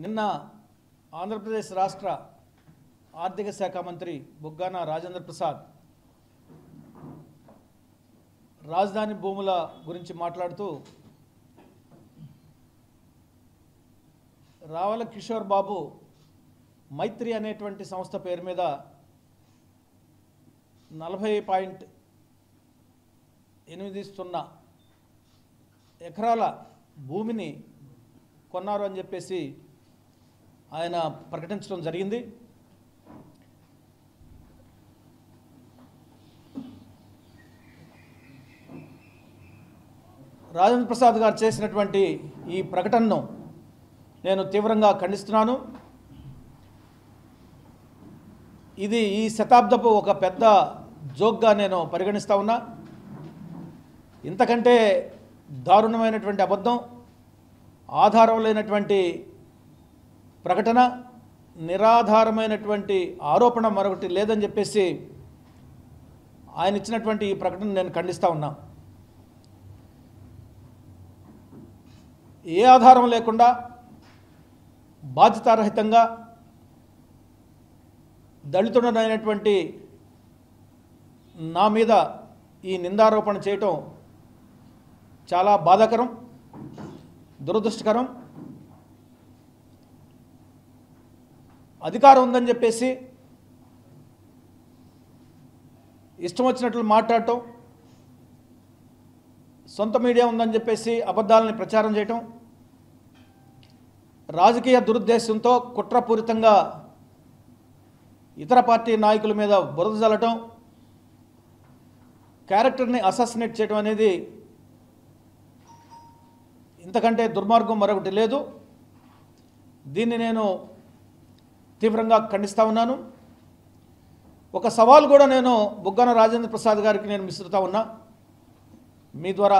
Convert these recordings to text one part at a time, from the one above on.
నిన్న ఆంధ్రప్రదేశ్ రాష్ట్ర ఆర్థిక శాఖ మంత్రి బుగ్గాన రాజేంద్ర ప్రసాద్ రాజధాని భూముల గురించి మాట్లాడుతూ రావల కిషోర్ బాబు మైత్రి అనేటువంటి సంస్థ పేరు మీద నలభై పాయింట్ ఎనిమిది సున్నా ఎకరాల భూమిని కొన్నారు అని చెప్పేసి ఆయన ప్రకటించడం జరిగింది రాజేంద్ర ప్రసాద్ గారు చేసినటువంటి ఈ ప్రకటనను నేను తీవ్రంగా ఖండిస్తున్నాను ఇది ఈ శతాబ్దపు ఒక పెద్ద జోక్గా నేను పరిగణిస్తా ఉన్నా ఇంతకంటే దారుణమైనటువంటి అబద్ధం ఆధారం లేనటువంటి ప్రకటన నిరాధారమైనటువంటి ఆరోపణ మరొకటి లేదని చెప్పేసి ఆయన ఇచ్చినటువంటి ఈ ప్రకటన నేను ఖండిస్తూ ఉన్నా ఏ ఆధారం లేకుండా బాధ్యతారహితంగా దళితుడనైనటువంటి నా మీద ఈ నిందారోపణ చేయటం చాలా బాధాకరం దురదృష్టకరం అధికారం ఉందని చెప్పేసి ఇష్టం వచ్చినట్లు మాట్లాడటం సొంత మీడియా ఉందని చెప్పేసి అబద్ధాలని ప్రచారం చేయటం రాజకీయ దురుద్దేశంతో కుట్రపూరితంగా ఇతర పార్టీ నాయకుల మీద బురద జల్లటం క్యారెక్టర్ని అసాసినేట్ చేయడం అనేది ఇంతకంటే దుర్మార్గం మరొకటి లేదు దీన్ని నేను తీవ్రంగా ఖండిస్తూ ఉన్నాను ఒక సవాల్ కూడా నేను బుగ్గన రాజేంద్ర ప్రసాద్ గారికి నేను విసురుతా ఉన్నా మీ ద్వారా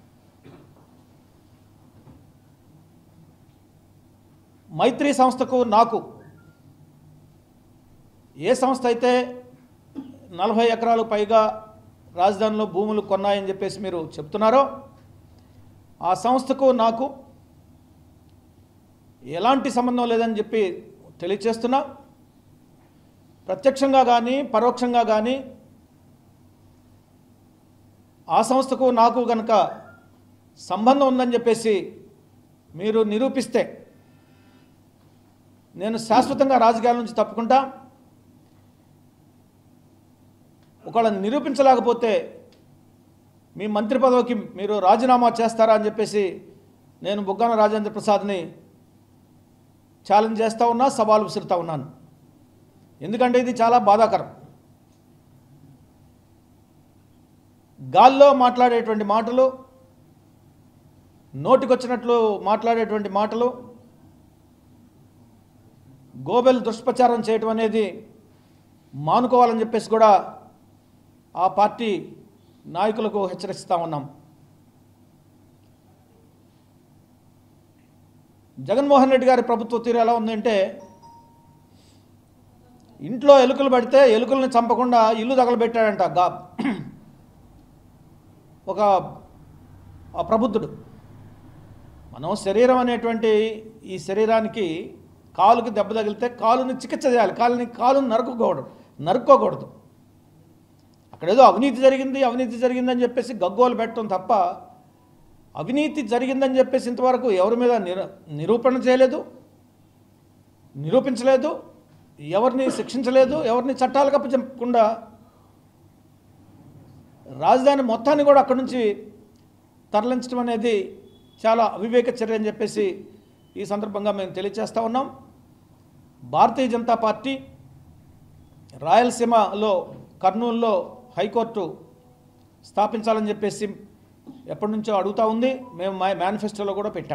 మైత్రి సంస్థకు నాకు ఏ సంస్థ అయితే నలభై ఎకరాలు పైగా రాజధానిలో భూములు కొన్నాయని చెప్పేసి మీరు చెప్తున్నారో ఆ సంస్థకు నాకు ఎలాంటి సంబంధం లేదని చెప్పి తెలియచేస్తున్నా ప్రత్యక్షంగా కానీ పరోక్షంగా కానీ ఆ సంస్థకు నాకు గనక సంబంధం ఉందని చెప్పేసి మీరు నిరూపిస్తే నేను శాశ్వతంగా రాజకీయాల నుంచి తప్పుకుంటా ఒకవేళ నిరూపించలేకపోతే మీ మంత్రి పదవికి మీరు రాజీనామా చేస్తారా అని చెప్పేసి నేను బుగ్గాన రాజేంద్ర ప్రసాద్ని ఛాలెంజ్ చేస్తూ ఉన్నా సవాలు విసురుతూ ఉన్నాను ఎందుకంటే ఇది చాలా బాధాకరం గాల్లో మాట్లాడేటువంటి మాటలు నోటికొచ్చినట్లు మాట్లాడేటువంటి మాటలు గోబెల్ దుష్ప్రచారం చేయటం అనేది మానుకోవాలని చెప్పేసి కూడా ఆ పార్టీ నాయకులకు హెచ్చరిస్తూ ఉన్నాం జగన్మోహన్ రెడ్డి గారి ప్రభుత్వ తీరు ఎలా ఉందంటే ఇంట్లో ఎలుకలు పడితే ఎలుకల్ని చంపకుండా ఇల్లు తగలబెట్టాడంట గా ఒక ఆ ప్రబుద్ధుడు మనం శరీరం అనేటువంటి ఈ శరీరానికి కాలుకి దెబ్బ తగిలితే కాలుని చికిత్స చేయాలి కాలుని కాలుని నరుకోకూడదు నరుక్కోకూడదు అక్కడేదో అవినీతి జరిగింది అవినీతి జరిగిందని చెప్పేసి గగ్గోలు పెట్టడం తప్ప అవినీతి జరిగిందని చెప్పేసి ఇంతవరకు ఎవరి మీద నిర నిరూపణ చేయలేదు నిరూపించలేదు ఎవరిని శిక్షించలేదు ఎవరిని చట్టాలకు అప్పచెప్పకుండా రాజధాని మొత్తాన్ని కూడా అక్కడి నుంచి తరలించడం అనేది చాలా అవివేక చర్య అని చెప్పేసి ఈ సందర్భంగా మేము తెలియజేస్తూ ఉన్నాం భారతీయ జనతా పార్టీ రాయలసీమలో కర్నూలులో హైకోర్టు స్థాపించాలని చెప్పేసి ఎప్పటి నుంచో అడుగుతూ ఉంది మేము మా మేనిఫెస్టోలో కూడా పెట్టాం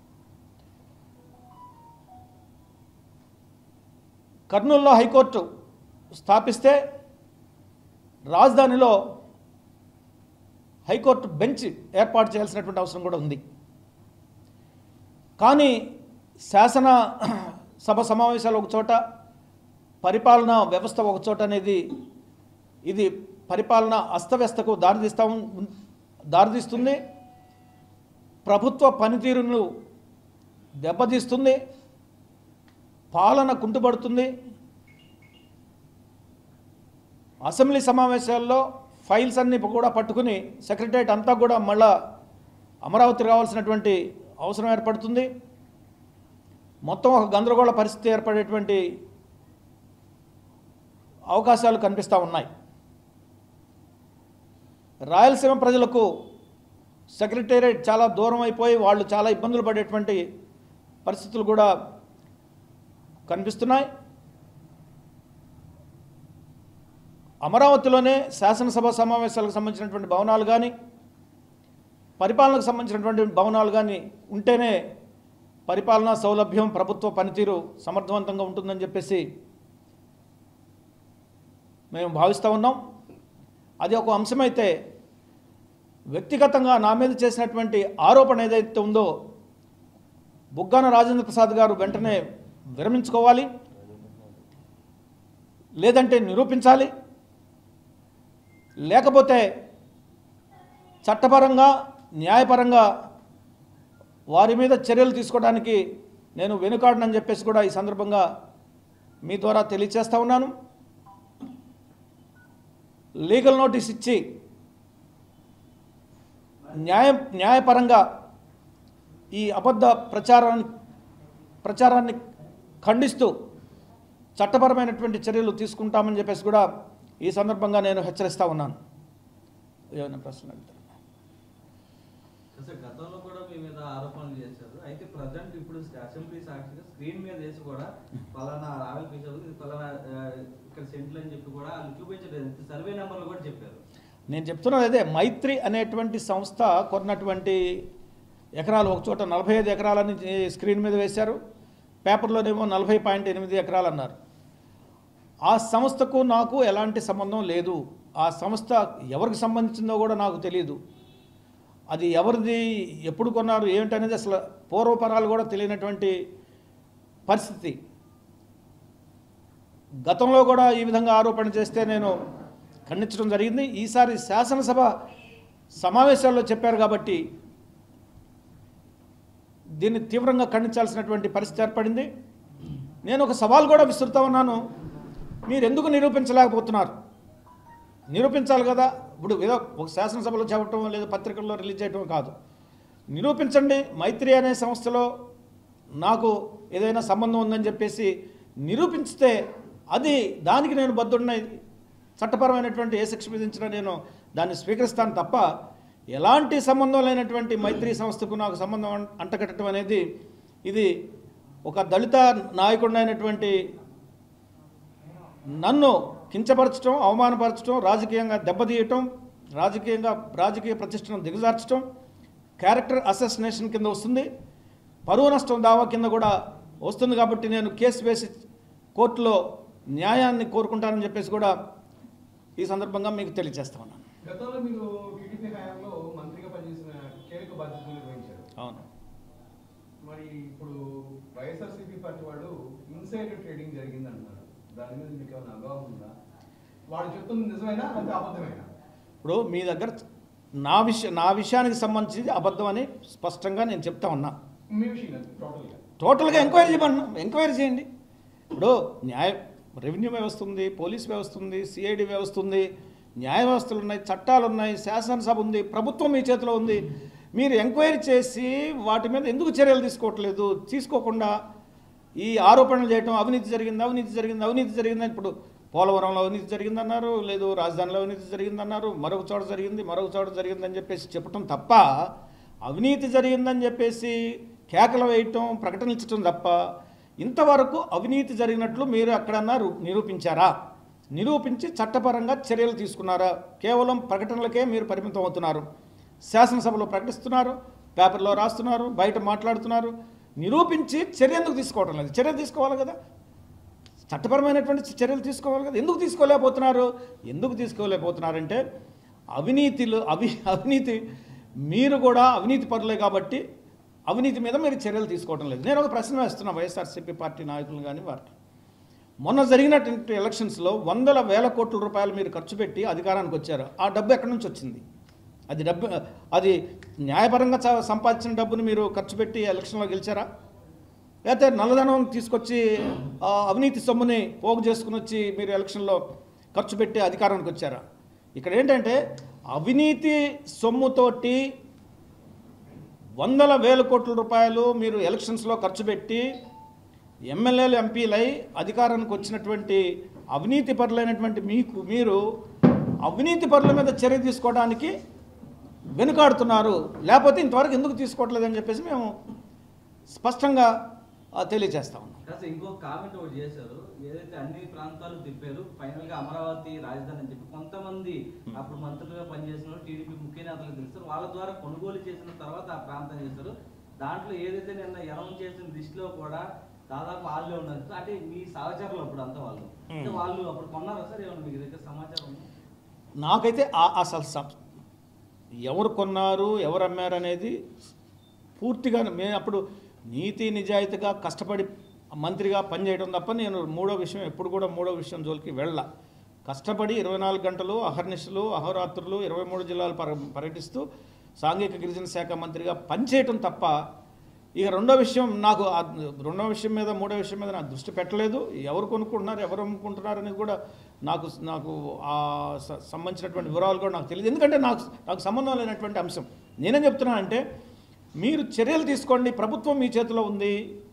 కర్నూలులో హైకోర్టు స్థాపిస్తే రాజధానిలో హైకోర్టు బెంచ్ ఏర్పాటు చేయాల్సినటువంటి అవసరం కూడా ఉంది కానీ శాసన సభ సమావేశాలు ఒక చోట పరిపాలనా వ్యవస్థ ఒక చోట అనేది ఇది పరిపాలన అస్తవ్యస్తకు దారితీస్తా ఉం- దారితీస్తుంది ప్రభుత్వ పనితీరును దెబ్బతీస్తుంది పాలన కుంటుపడుతుంది అసెంబ్లీ సమావేశాల్లో ఫైల్స్ అన్ని కూడా పట్టుకుని సెక్రటరియట్ అంతా కూడా మళ్ళా అమరావతి రావాల్సినటువంటి అవసరం ఏర్పడుతుంది మొత్తం ఒక గందరగోళ పరిస్థితి ఏర్పడేటువంటి అవకాశాలు కనిపిస్తూ ఉన్నాయి రాయలసీమ ప్రజలకు సెక్రటేరియట్ చాలా దూరం అయిపోయి వాళ్ళు చాలా ఇబ్బందులు పడేటువంటి పరిస్థితులు కూడా కనిపిస్తున్నాయి అమరావతిలోనే శాసనసభ సమావేశాలకు సంబంధించినటువంటి భవనాలు కానీ పరిపాలనకు సంబంధించినటువంటి భవనాలు కానీ ఉంటేనే పరిపాలనా సౌలభ్యం ప్రభుత్వ పనితీరు సమర్థవంతంగా ఉంటుందని చెప్పేసి మేము భావిస్తూ ఉన్నాం అది ఒక అంశమైతే వ్యక్తిగతంగా నా మీద చేసినటువంటి ఆరోపణ ఏదైతే ఉందో బుగ్గాన రాజేంద్ర ప్రసాద్ గారు వెంటనే విరమించుకోవాలి లేదంటే నిరూపించాలి లేకపోతే చట్టపరంగా న్యాయపరంగా వారి మీద చర్యలు తీసుకోవడానికి నేను వెనుకాడనని చెప్పేసి కూడా ఈ సందర్భంగా మీ ద్వారా తెలియచేస్తా ఉన్నాను లీగల్ నోటీస్ ఇచ్చి న్యాయ న్యాయపరంగా ఈ అబద్ధ ప్రచారాన్ని ప్రచారాన్ని ఖండిస్తూ చట్టపరమైనటువంటి చర్యలు తీసుకుంటామని చెప్పేసి కూడా ఈ సందర్భంగా నేను హెచ్చరిస్తా ఉన్నాను ఏమైనా ప్రశ్న అడుగుతారా? సార్ గతంలో కూడా మీ మీద ఆరోపణలు చేశారు అయితే ప్రజెంట్ ఇప్పుడు అసెంబ్లీ సాక్షిగా స్క్రీన్ మీద వేసి కూడా పలానా రావెల్ పీసారు ఇది పలానా ఆ, ఇక్కడ సెంట్లు అని చెప్పి కూడా వాళ్ళు చూపించలేదు సర్వే నెంబర్లు కూడా చెప్పారు నేను చెప్తున్నది అదే మైత్రి అనేటువంటి సంస్థ కొన్నటువంటి ఎకరాలు ఒక చోట నలభై ఐదు ఎకరాలని స్క్రీన్ మీద వేశారు పేపర్లోనేమో నలభై పాయింట్ ఎనిమిది ఎకరాలు అన్నారు ఆ సంస్థకు నాకు ఎలాంటి సంబంధం లేదు ఆ సంస్థ ఎవరికి సంబంధించిందో కూడా నాకు తెలియదు అది ఎవరిది ఎప్పుడు కొన్నారు ఏమిటనేది అసలు పూర్వపరాలు కూడా తెలియనటువంటి పరిస్థితి గతంలో కూడా ఈ విధంగా ఆరోపణ చేస్తే నేను ఖండించడం జరిగింది ఈసారి శాసనసభ సమావేశాల్లో చెప్పారు కాబట్టి దీన్ని తీవ్రంగా ఖండించాల్సినటువంటి పరిస్థితి ఏర్పడింది నేను ఒక సవాల్ కూడా విసురుతా ఉన్నాను మీరు ఎందుకు నిరూపించలేకపోతున్నారు నిరూపించాలి కదా ఇప్పుడు ఏదో ఒక శాసనసభలో చెప్పటం లేదా పత్రికల్లో రిలీజ్ చేయటం కాదు నిరూపించండి మైత్రి అనే సంస్థలో నాకు ఏదైనా సంబంధం ఉందని చెప్పేసి నిరూపిస్తే అది దానికి నేను బద్దున్న చట్టపరమైనటువంటి ఏ శిక్ష విధించినా నేను దాన్ని స్వీకరిస్తాను తప్ప ఎలాంటి సంబంధం లేనటువంటి మైత్రి సంస్థకు నాకు సంబంధం అం- అంటగట్టడం అనేది ఇది ఒక దళిత నాయకుడినైనటువంటి నన్ను కించపరచడం అవమానపరచడం రాజకీయంగా దెబ్బతీయటం రాజకీయంగా రాజకీయ ప్రతిష్టను దిగజార్చడం క్యారెక్టర్ అసెసినేషన్ కింద వస్తుంది పరువు నష్టం దావా కింద కూడా వస్తుంది కాబట్టి నేను కేసు వేసి కోర్టులో న్యాయాన్ని కోరుకుంటానని చెప్పేసి కూడా ఈ సందర్భంగా మీకు తెలియజేస్తా ఉన్నాను గతంలో మీరు టీడీపీ హయాంలో మంత్రిగా పనిచేసిన కీలక బాధ్యతలు నిర్వహించారు అవును మరి ఇప్పుడు వైఎస్ఆర్సీపీ పార్టీ వాళ్ళు ఇన్సైడర్ ట్రేడింగ్ జరిగింది అంటున్నారు దాని మీద మీకు ఏమైనా అవగాహన ఉందా వాడు చెప్తుంది నిజమేనా లేకపోతే అబద్ధమేనా ఇప్పుడు మీ దగ్గర నా విషయ నా విషయానికి సంబంధించి అబద్ధం అని స్పష్టంగా నేను చెప్తా ఉన్నా మీ విషయం కాదు టోటల్గా టోటల్గా ఎంక్వైరీ చేయమన్నా ఎంక్వైరీ చేయండి ఇప్పుడు న్యాయ రెవెన్యూ వ్యవస్థ ఉంది పోలీస్ వ్యవస్థ ఉంది సిఐడి వ్యవస్థ ఉంది న్యాయ వ్యవస్థలు ఉన్నాయి చట్టాలు ఉన్నాయి శాసనసభ ఉంది ప్రభుత్వం మీ చేతిలో ఉంది మీరు ఎంక్వైరీ చేసి వాటి మీద ఎందుకు చర్యలు తీసుకోవట్లేదు తీసుకోకుండా ఈ ఆరోపణలు చేయటం అవినీతి జరిగింది అవినీతి జరిగింది అవినీతి జరిగిందని ఇప్పుడు పోలవరంలో అవినీతి జరిగిందన్నారు లేదు రాజధానిలో అవినీతి జరిగిందన్నారు మరొక చోట జరిగింది మరొక చోట జరిగిందని చెప్పేసి చెప్పటం తప్ప అవినీతి జరిగిందని చెప్పేసి కేకలు వేయటం ప్రకటనలు ఇచ్చటం తప్ప ఇంతవరకు అవినీతి జరిగినట్లు మీరు ఎక్కడన్నా రు- నిరూపించారా నిరూపించి చట్టపరంగా చర్యలు తీసుకున్నారా కేవలం ప్రకటనలకే మీరు పరిమితం అవుతున్నారు శాసనసభలో ప్రకటిస్తున్నారు పేపర్లో రాస్తున్నారు బయట మాట్లాడుతున్నారు నిరూపించి చర్య ఎందుకు తీసుకోవడం లేదు చర్య తీసుకోవాలి కదా చట్టపరమైనటువంటి చర్యలు తీసుకోవాలి కదా ఎందుకు తీసుకోలేకపోతున్నారు ఎందుకు తీసుకోలేకపోతున్నారంటే అవినీతిలో అవి అవినీతి మీరు కూడా అవినీతి పరులే కాబట్టి అవినీతి మీద మీరు చర్యలు తీసుకోవడం లేదు నేను ఒక ప్రశ్న వేస్తున్నా వైఎస్ఆర్సీపీ పార్టీ నాయకులు కానీ వారికి మొన్న జరిగినటువంటి ఎలక్షన్స్లో వందల వేల కోట్ల రూపాయలు మీరు ఖర్చు పెట్టి అధికారానికి వచ్చారు ఆ డబ్బు ఎక్కడి నుంచి వచ్చింది అది డబ్బు అది న్యాయపరంగా చ- సంపాదించిన డబ్బును మీరు ఖర్చు పెట్టి ఎలక్షన్లో గెలిచారా లేకపోతే నల్లధనం తీసుకొచ్చి ఆ, అవినీతి సొమ్ముని పోగు చేసుకుని వచ్చి మీరు ఎలక్షన్లో ఖర్చు పెట్టి అధికారానికి వచ్చారా ఇక్కడ ఏంటంటే అవినీతి సొమ్ముతోటి వందల వేల కోట్ల రూపాయలు మీరు ఎలక్షన్స్లో ఖర్చు పెట్టి ఎమ్మెల్యేలు ఎంపీలై అధికారానికి వచ్చినటువంటి అవినీతి పరులైనటువంటి మీకు మీరు అవినీతి పరుల మీద చర్య తీసుకోవడానికి వెనుకాడుతున్నారు లేకపోతే ఇంతవరకు ఎందుకు తీసుకోవట్లేదని చెప్పేసి మేము స్పష్టంగా ఆ, తెలియజేస్తా ఉన్నాం కాస్త ఇంకో కామెంట్ ఒకటి చేశారు ఏదైతే అన్ని ప్రాంతాలు తిప్పారు ఫైనల్ గా అమరావతి రాజధాని అని చెప్పి కొంతమంది అప్పుడు మంత్రులుగా పనిచేసిన వాళ్ళు టీడీపీ ముఖ్య నేతలు తెలుస్తారు వాళ్ళ ద్వారా కొనుగోలు చేసిన తర్వాత ఆ ప్రాంతం చేస్తారు దాంట్లో ఏదైతే నిన్న ఎనౌన్స్ చేసిన లిస్ట్ లో కూడా దాదాపు వాళ్ళే ఉన్నారు అంటే మీ సహచరులు అప్పుడు అంతా వాళ్ళు అంటే వాళ్ళు అప్పుడు కొన్నారా సార్ ఏమన్నా మీ దగ్గర సమాచారం ఉందా? నాకైతే ఆ- అసలు సం- ఎవరు కొన్నారు ఎవరు అమ్మారు అనేది పూర్తిగా మేము అప్పుడు నీతి నిజాయితీగా కష్టపడి మంత్రిగా పనిచేయడం తప్ప నేను మూడో విషయం ఎప్పుడు కూడా మూడో విషయం జోలికి వెళ్ళ కష్టపడి ఇరవై నాలుగు గంటలు అహర్నిశలు అహోరాత్రులు ఇరవై మూడు జిల్లాలు పర పర్యటిస్తూ సాంఘిక గిరిజన శాఖ మంత్రిగా పనిచేయటం తప్ప ఇక రెండో విషయం నాకు ఆ రెండో విషయం మీద మూడో విషయం మీద నాకు దృష్టి పెట్టలేదు ఎవరు కొనుక్కుంటున్నారు ఎవరు అమ్ముకుంటున్నారు అనేది కూడా నాకు నాకు ఆ స- సంబంధించినటువంటి వివరాలు కూడా నాకు తెలియదు ఎందుకంటే నాకు నాకు సంబంధం లేనటువంటి అంశం నేనేం చెప్తున్నానంటే మీరు చర్యలు తీసుకోండి ప్రభుత్వం మీ చేతిలో ఉంది